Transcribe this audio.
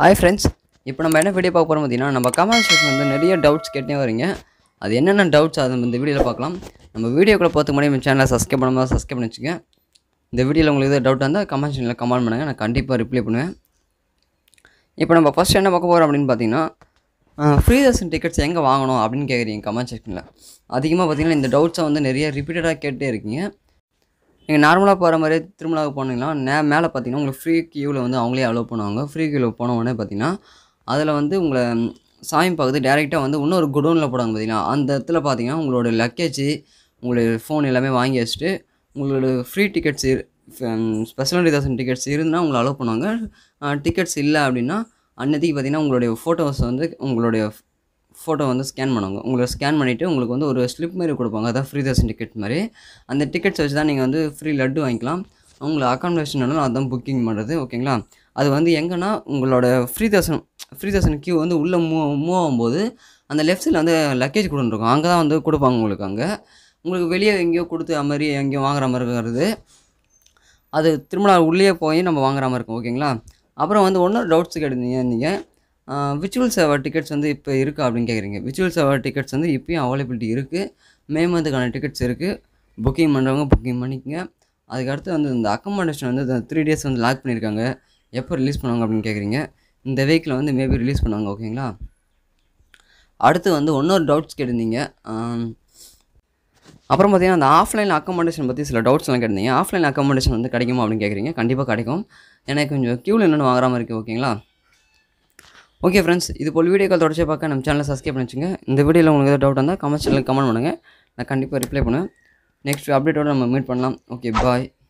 hi friends இப்போ நம்ம என்ன வீடியோ பார்க்க போகிறோம் பார்த்தீங்கன்னா நம்ம கமெண்ட் செக்ஷன் வந்து நிறைய டவுட்ஸ் கேட்டே வரீங்க அது என்னென்ன டவுட்ஸ் அது நம்ம இந்த வீடியோவில் பார்க்கலாம் நம்ம வீடியோக்குள்ளே பார்த்து முன்னாடி நம்ம சேனலை சப்ஸ்கிரைப் பண்ணாமல் சப்ஸ்கிரைப் பண்ணி வச்சுங்க இந்த வீடியோவில் உங்களுக்கு எதாவது டவுட் இருந்தால் கமெண்ட் செக்ஷனில் கமெண்ட் பண்ணுங்கள் நான் கண்டிப்பாக ரிப்ளை பண்ணுவேன் இப்போ நம்ம ஃபஸ்ட் என்ன பார்க்க போகிறோம் அப்படின்னு பார்த்தீங்கன்னா ஃப்ரீ தர்ஷன் டிக்கெட்ஸ் எங்கே வாங்கணும் அப்படின்னு கேட்குறீங்க கமெண்ட் செக்ஷனில் அதிகமாக பார்த்தீங்கன்னா இந்த டவுட்ஸை வந்து நிறைய ரிப்பீட்டடாக கேட்டே இருக்கீங்க நீங்கள் நார்மலாக போகிற மாதிரியே திருமலாவுக்கு போனீங்கன்னா நே மேலே பார்த்தீங்கன்னா உங்களுக்கு ஃப்ரீ கியூவில் வந்து அவங்களே அலோவ் பண்ணுவாங்க ஃப்ரீ கியூவில் போன உடனே பார்த்தீங்கன்னா அதில் வந்து உங்களை ம், சாமி பார்க்குறது டேரெக்டாக வந்து இன்னொரு குடோனில் போடுவாங்க பார்த்தீங்கன்னா அந்த இடத்துல பார்த்தீங்கன்னா உங்களோட லக்கேஜ் உங்களுடைய ஃபோன் எல்லாமே வாங்கி வச்சுட்டு உங்களோட ஃப்ரீ டிக்கெட்ஸ் ஸ்பெஷல் ரிதர்ஷன் டிக்கெட்ஸ் இருந்தால் உங்களை அலோவ் பண்ணுவாங்க டிக்கெட்ஸ் இல்லை அப்படின்னா அன்னதிக்கு பார்த்தீங்கன்னா உங்களுடைய ஃபோட்டோஸ் வந்து உங்களுடைய ஃபோட்டோ வந்து ஸ்கேன் பண்ணுவாங்க உங்களை ஸ்கேன் பண்ணிவிட்டு உங்களுக்கு வந்து ஒரு ஸ்லிப் மாதிரி கொடுப்பாங்க அதான் ஃப்ரீ தர்ஷன் டிக்கெட் மாதிரி அந்த டிக்கெட்ஸ் வச்சு தான் நீங்கள் வந்து ஃப்ரீ லட்டு வாங்கிக்கலாம் உங்களை அக்காமடேஷன் அதான் புக்கிங் பண்ணுறது ஓகேங்களா அது வந்து எங்கன்னா உங்களோட free darshan free darshan queue வந்து உள்ளே மூவ் மூவ் ஆகும்போது அந்த லெஃப்ட் சைடில் வந்து லக்கேஜ் கொடுத்துருக்கும் அங்கே தான் வந்து கொடுப்பாங்க உங்களுக்கு அங்கே உங்களுக்கு வெளியே எங்கேயோ கொடுத்து அது மாதிரி எங்கேயோ வாங்குற மாதிரி இருக்கிறது அது திருமண உள்ளே போய் நம்ம வாங்குற மாதிரி இருக்கும் ஓகேங்களா அப்புறம் வந்து ஒன்றும் டவுட்ஸ் கேட்டிருந்தீங்க நீங்கள் விச்சுவல் சேவர் டிக்கெட்ஸ் வந்து இப்போ இருக்கா அப்படின்னு கேட்குறீங்க விச்சுவல் சேவர் டிக்கெட்ஸ் வந்து இப்போயும் அவைலபிலிட்டி இருக்குது மே மந்த்துக்கான டிக்கெட்ஸ் இருக்குது புக்கிங் பண்ணுறவங்க புக்கிங் பண்ணிக்கங்க அதுக்கடுத்து வந்து இந்த அக்கமடேஷன் வந்து இந்த த்ரீ டேஸ் வந்து லாக் பண்ணியிருக்காங்க எப்போ ரிலீஸ் பண்ணுவாங்க அப்படின்னு கேட்குறீங்க இந்த வீக்கில் வந்து மேபி ரிலீஸ் பண்ணுவாங்க ஓகேங்களா அடுத்து வந்து இன்னொரு டவுட்ஸ் கேட்டிருந்தீங்க ஆம், அப்புறம் பார்த்தீங்கன்னா அந்த ஆஃப்லைன் அக்கமடேஷன் பற்றி சில டவுட்ஸ்லாம் கேட்டிருந்தீங்க ஆஃப்லைன் அக்கமடேஷன் வந்து கிடைக்குமா அப்படின்னு கேட்குறீங்க கண்டிப்பாக கிடைக்கும் எனக்கு கொஞ்சம் க்யூவில் என்னென்னு வாங்குற மாதிரி இருக்குது ஓகேங்களா ஓகே ஃப்ரெண்ட்ஸ் இது போல் வீடியோக்கள் தொடர்ச்சி பார்க்க நம்ம சேனலை சப்ஸ்கிரைப் பண்ணி வச்சுங்க இந்த வீடியோவில் உங்களுக்கு ஏதாவது டவுட் இருந்தால் கமெண்ட் செக்ஷனில் கமெண்ட் பண்ணுங்கள் நான் கண்டிப்பாக ரிப்ளை பண்ணுவேன் நெக்ஸ்ட் அப்டேட்டோட நம்ம மீட் பண்ணலாம் ஓகே பாய்